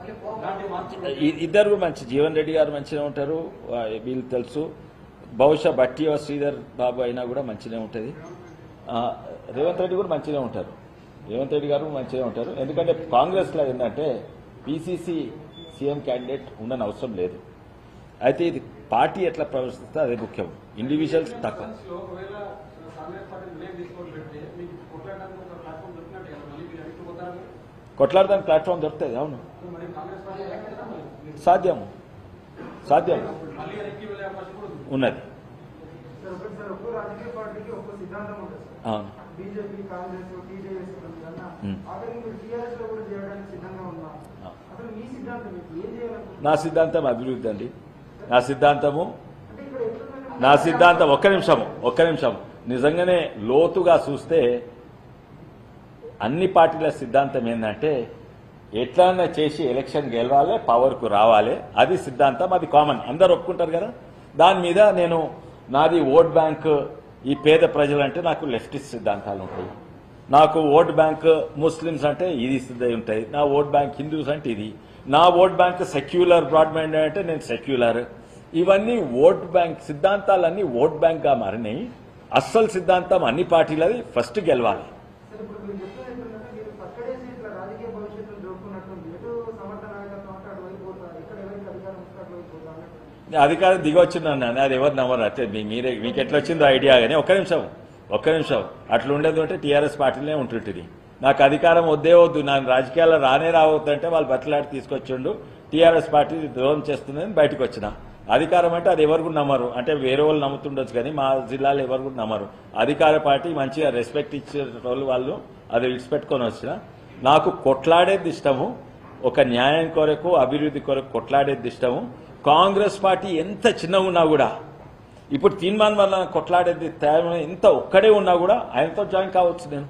ఇలాంటి మార్పులు ఇ- ఇద్దరు మంచి జీవన్ రెడ్డి గారు మంచిగా ఉంటారు వా- వీళ్ళు తెలుసు బహుశా బట్టి శ్రీధర్ బాబు అయినా కూడా మంచిగా ఉంటుంది ఆ, రేవంత్ రెడ్డి కూడా మంచిగా ఉంటారు రేవంత్ రెడ్డి గారు మంచిగా ఉంటారు ఎందుకంటే కాంగ్రెస్లో ఏంటంటే పిసిసి సీఎం క్యాండిడేట్ ఉండని అవసరం లేదు అయితే ఇది పార్టీ ఎట్లా ప్రవర్తిస్తే అదే ముఖ్యం ఇండివిజువల్స్ తక్కువ ఎలక్షన్స్ లో ఒకవేళ కాంగ్రెస్ పార్టీ నిర్ణయం తీసుకొని పెడితే మీకు కొట్లాడడానికి ఒక ప్లాట్ఫామ్ దొరికినట్టు కదా మళ్ళీ మీరు అడిగి పోతారు కొట్లాడడానికి ప్లాట్ఫామ్ దొరుకుతుంది అవును మరి కాంగ్రెస్ పార్టీ ఎక్కడ మీరు సాధ్యం సాధ్యం మళ్ళీ వెనక్కి వెళ్ళే అవకాశం కూడా ఉంది ఉన్నది సార్ ఒకటి సార్ ఒక్కో రాజకీయ పార్టీకి ఒక్కో సిద్ధాంతం ఉంటుంది సార్ అవును బీజేపీ కాంగ్రెస్ టీజేఎస్ అన్న మ్మ్. ఆఖరికి మీరు టీఆర్ఎస్ లో కూడా చేయడానికి సిద్ధంగా ఉన్నా ఆ. అసలు మీ సిద్ధాంతం మీకు ఏం చేయాలనుకుంటున్నారు నా సిద్ధాంతం అభివృద్ధి అండి నా సిద్ధాంతము అంటే ఇక్కడ ఎట్లుందంటే నా సిద్ధాంతం ఒక్క నిమిషం ఒక్క నిమిషం నిజంగానే లోతుగా చూస్తే అన్ని పార్టీల సిద్ధాంతం ఏంటంటే ఎట్లన్నా చేసి ఎలక్షన్ గెలవాలి పవర్కు రావాలి అది సిద్ధాంతం అది కామన్ అందరు ఒప్పుకుంటారు కదా దాని మీద నేను నాది ఓట్ బ్యాంక్ ఈ పేద ప్రజలంటే నాకు లెఫ్టిస్ట్ సిద్ధాంతాలు ఉంటాయి నాకు ఓట్ బ్యాంక్ ముస్లిమ్స్ అంటే ఇది సిద్ధ ఉంటాయి నా ఓట్ బ్యాంక్ హిందూస్ అంటే ఇది నా ఓట్ బ్యాంక్ సెక్యులర్ బ్రాడ్బ్యాండ్ అంటే నేను సెక్యులర్ ఇవన్నీ ఓట్ బ్యాంక్ సిద్ధాంతాలన్నీ ఓట్ బ్యాంక్గా మారినాయి అస్సలు సిద్ధాంతం అన్ని పార్టీలది ఫస్ట్ గెలవాలి సార్ ఇప్పుడు మీరు చెప్తున్నది ఏంటంటే మీరు పక్కడేసి ఇట్లా రాజకీయ భవిష్యత్తును దోక్కున్నట్టుంది ఎటు సమర్థ నాయకత్వం అంటే అటువైపు పోతారు ఇక్కడ ఎవరికి అధికారం వస్తే అటువైపు పోతారు అన్నట్టు అధికారం దిగొచ్చిందన్నాను అది ఎవరు నమ్మరు అంటే మీ- మీరే మీకు ఎట్లా వచ్చిందో ఐడియా కానీ ఒక్క నిమిషం ఒక్క నిమిషం అట్లా ఉండేది అంటే టీఆర్ఎస్ పార్టీలే ఉంటుంటుంది నాకు అధికారం వద్దే వద్దు నాకు రాజకీయాల్లో రానే రావద్దంటే వాళ్ళు బట్టలాడి తీసుకొచ్చిండు టీఆర్ఎస్ పార్టీ ద్రోహం చేస్తుందని బయటకు వచ్చిన అధికారం అంటే అది ఎవరు కూడా నమ్మరు అంటే వేరే వాళ్ళు నమ్ముతుండొచ్చు కానీ మా జిల్లాలో ఎవరు కూడా నమ్మరు అధికార పార్టీ మంచిగా రెస్పెక్ట్ ఇచ్చే వాళ్ళు వాళ్ళు అది విడిచిపెట్టుకొని వచ్చిన నాకు కొట్లాడేది ఇష్టము ఒక న్యాయం కొరకు అభివృద్ధి కొరకు కొట్లాడేది ఇష్టము కాంగ్రెస్ పార్టీ ఎంత చిన్నగా ఉన్నా కూడా ఇప్పుడు తీర్మాన్ వల్ల కొట్లాడేది తేడా ఎంత ఒక్కడే ఉన్నా కూడా ఆయనతో జాయిన్ కావచ్చు నేను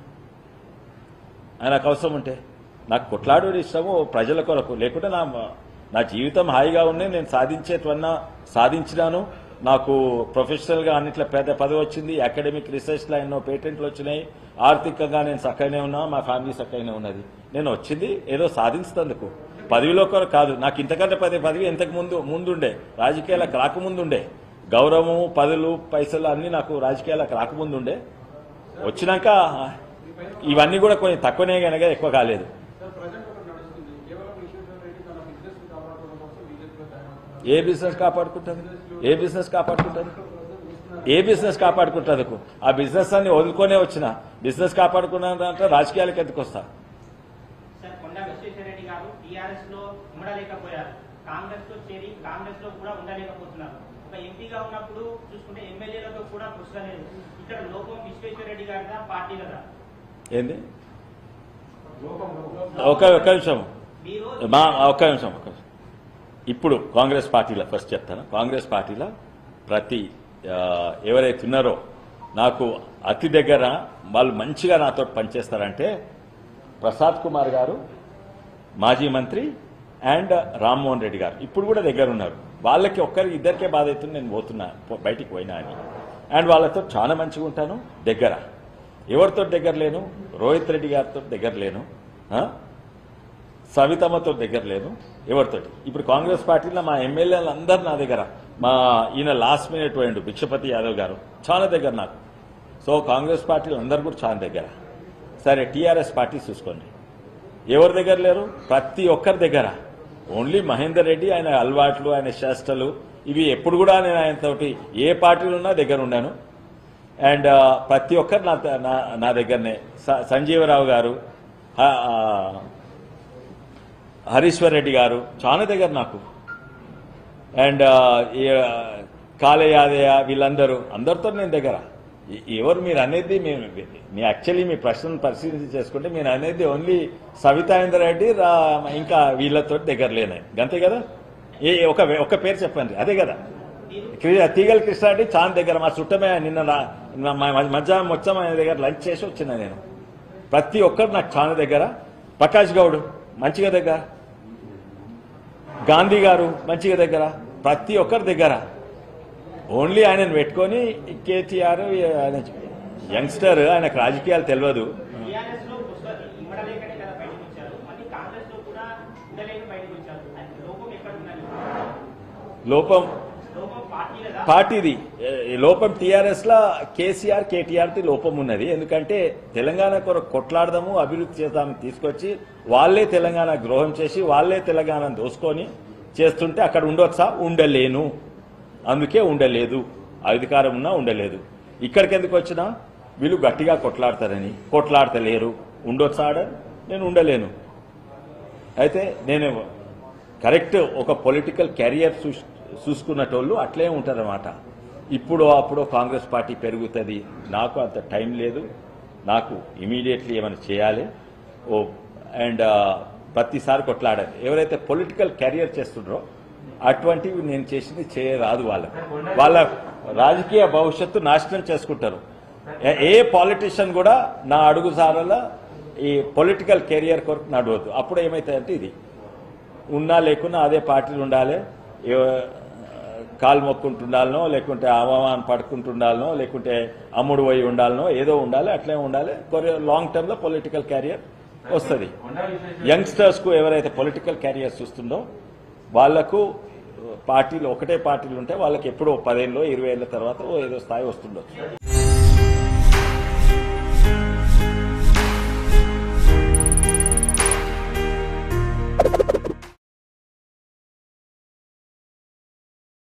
ఆయనకు అవసరం ఉంటే నాకు కొట్లాడేది ఇష్టము ప్రజల కొరకు లేకుంటే నా నా జీవితం హాయిగా ఉన్నాయి నేను సాధించేటువన్నా సాధించినాను నాకు ప్రొఫెషనల్గా అన్నిట్లో పెద్ద పదవి వచ్చింది అకాడమిక్ రీసెర్చ్లో ఎన్నో పేటెంట్లు వచ్చినాయి ఆర్థికంగా నేను చక్కగానే ఉన్నా మా ఫ్యామిలీ చక్కగానే ఉన్నది నేను వచ్చింది ఏదో సాధించినందుకు పదవిలో కొరకు కాదు నాకు ఇంతకంటే పది పదవి ఇంతకు ముందు ముందుండే రాజకీయాలకు రాకముందుండే గౌరవము పదవులు పైసలు అన్నీ నాకు రాజకీయాలకు రాకముందుండే వచ్చినాక ఇవన్నీ కూడా కొంచెం తక్కువనే కనుక ఎక్కువ కాలేదు సార్ ప్రజెంట్ ఒకటి నడుస్తుంది కేవలం విశ్వేశ్వర రెడ్డి తన బిజినెస్ కాపాడుకోవడం కోసం బీజేపీలో తయారవుతున్నారు ఏ బిజినెస్ కాపాడుకుంటుంది ఏ బిజినెస్ కాపాడుకుంటుంది ఏ బిజినెస్ కాపాడుకుంటుంది ఆ బిజినెస్ అన్ని వదులుకొనే వచ్చిన బిజినెస్ కాపాడుకున్నారంటే రాజకీయాలకు ఎందుకు వస్తా సార్ కొండా విశ్వేశ్వరరెడ్డి గారు టీఆర్ఎస్ లో ఉండలేకపోయారు కాంగ్రెస్ లో చేరి కాంగ్రెస్ లో కూడా ఉండలేకపోతున్నారు ఒక ఎంపీగా ఉన్నప్పుడు చూసుకుంటే ఎమ్మెల్యేలతో కూడా కృషి ఇక్కడ లోపం విశ్వేశ్వరరెడ్డి గారిదా పార్టీ కదా ఏంది ఒక ఒక్క నిమిషం మీరు మా ఒక్క నిమిషం ఒక్క నిమిషం ఇప్పుడు కాంగ్రెస్ పార్టీలో ఫస్ట్ చెప్తాను కాంగ్రెస్ పార్టీలో ప్రతి ఆ, ఎవరైతే ఉన్నారో నాకు అతి దగ్గర వాళ్ళు మంచిగా నాతో పనిచేస్తారంటే ప్రసాద్ కుమార్ గారు మాజీ మంత్రి అండ్ రామ్మోహన్ రెడ్డి గారు ఇప్పుడు కూడా దగ్గర ఉన్నారు వాళ్ళకి ఒక్కరికి ఇద్దరికే బాధ అవుతుంది నేను పోతున్నా పో- బయటికి పోయినా అని అండ్ వాళ్ళతో చాలా మంచిగా ఉంటాను దగ్గర ఎవరితో దగ్గర లేను రోహిత్ రెడ్డి గారితో దగ్గర లేను ఆ? సవితమ్మతో దగ్గర లేను ఎవరితోటి ఇప్పుడు కాంగ్రెస్ పార్టీలో మా ఎమ్మెల్యేలు అందరు నా దగ్గర మా ఈయన లాస్ట్ మినిట్ పోయిండు భిక్షపతి యాదవ్ గారు చాలా దగ్గర నాకు సో కాంగ్రెస్ పార్టీలు అందరు కూడా చాలా దగ్గర సరే టీఆర్ఎస్ పార్టీ చూసుకోండి ఎవరి దగ్గర లేరు ప్రతి ఒక్కరి దగ్గర ఓన్లీ మహేందర్ రెడ్డి ఆయన అలవాట్లు ఆయన చేష్టలు ఇవి ఎప్పుడు కూడా నేను ఆయనతోటి ఏ పార్టీలో ఉన్నా దగ్గర ఉన్నాను అండ్ ప్రతి ఒక్కరు నా నా- నా దగ్గరనే స- సంజీవరావు గారు హ- ఆ, హరీశ్వర్ రెడ్డి గారు చాలా దగ్గర నాకు అండ్ కాలే యాదయ్య వీళ్ళందరూ అందరితో నేను దగ్గర ఎ- ఎవరు మీరు అనేది మేము మీ యాక్చువల్లీ మీ ప్రశ్నను పరిశీలించి చేసుకుంటే మీరు అనేది ఓన్లీ సవితాయిందర్ రెడ్డి రా- ఇంకా వీళ్ళతో దగ్గర లేనాయి అంతే కదా ఏ ఒక ఒక పేరు చెప్పండి అదే కదా క్రి- తీగల కృష్ణారెడ్డి చాలా దగ్గర మా చుట్టమే నిన్న రా- నిన్న మా- మా- మధ్యాహ్నం వచ్చాము ఆయన దగ్గర లంచ్ చేసి వచ్చిన నేను ప్రతి ఒక్కరు నాకు చాలా దగ్గర ప్రకాష్ గౌడ్ మంచిగా దగ్గర గాంధీ గారు మంచిగా దగ్గర ప్రతి ఒక్కరి దగ్గర ఓన్లీ ఆయనను పెట్టుకొని కేటీఆర్ ఆయన యంగ్స్టర్ ఆయనకు రాజకీయాలు తెలియదు టీఆర్ఎస్ లో కృషి ఇవ్వడలేకనే కదా బయటకు వచ్చారు మళ్ళీ కాంగ్రెస్ లో కూడా ఉండలేక బయటకు వచ్చారు లోపం లోపం పార్టీలదా పార్టీది ఏ, లోపం టీఆర్ఎస్ లా కేసీఆర్ కేటీఆర్ ది లోపం ఉన్నది ఎందుకంటే తెలంగాణ కొరకు కొట్లాడదాము అభివృద్ధి చేద్దామని తీసుకొచ్చి వాళ్ళే తెలంగాణ ద్రోహం చేసి వాళ్ళే తెలంగాణ దోసుకొని చేస్తుంటే అక్కడ ఉండొచ్చా ఉండలేను అందుకే ఉండలేదు అధికారం ఉన్నా ఉండలేదు ఇక్కడికి ఎందుకు వచ్చినా వీళ్ళు గట్టిగా కొట్లాడతారని కొట్లాడతలేరు ఉండొచ్చా ఆడ నేను ఉండలేను అయితే నేను కరెక్ట్ ఒక పొలిటికల్ కెరియర్ చూస్- చూసుకున్నటోళ్ళు అట్లే ఉంటారన్నమాట ఇప్పుడు అప్పుడు కాంగ్రెస్ పార్టీ పెరుగుతుంది నాకు అంత టైం లేదు నాకు ఇమీడియట్లీ ఏమైనా చేయాలి ఓ అండ్ ప్రతిసారి కొట్లాడాలి ఎవరైతే పొలిటికల్ కెరియర్ చేస్తుండ్రో అటువంటివి నేను చేసింది చేయరాదు వాళ్ళకి వాళ్ళ రాజకీయ భవిష్యత్తు నాశనం చేసుకుంటారు ఏ- ఏ పాలిటిషియన్ కూడా నా అడుగుజాడల ఈ పొలిటికల్ కెరియర్ కొరకు నడవద్దు అప్పుడు ఏమైతుందంటే ఇది ఉన్నా లేకున్నా అదే పార్టీలు ఉండాలి ఏ- కాలు మొక్కుంటుండాలనో లేకుంటే అవమానం పడుకుంటుండాలనో లేకుంటే అమ్ముడు పోయి ఉండాలనో ఏదో ఉండాలి అట్లే ఉండాలి కొరే లాంగ్ టర్మ్ లో పొలిటికల్ క్యారియర్ వస్తుంది యంగ్స్టర్స్ కు ఎవరైతే పొలిటికల్ క్యారియర్ చూస్తుందో వాళ్లకు పార్టీలు ఒకటే పార్టీలు ఉంటే వాళ్ళకి ఎప్పుడో పదేళ్ళు ఇరవై ఏళ్ళ తర్వాత ఓ ఏదో స్థాయి వస్తుండొచ్చు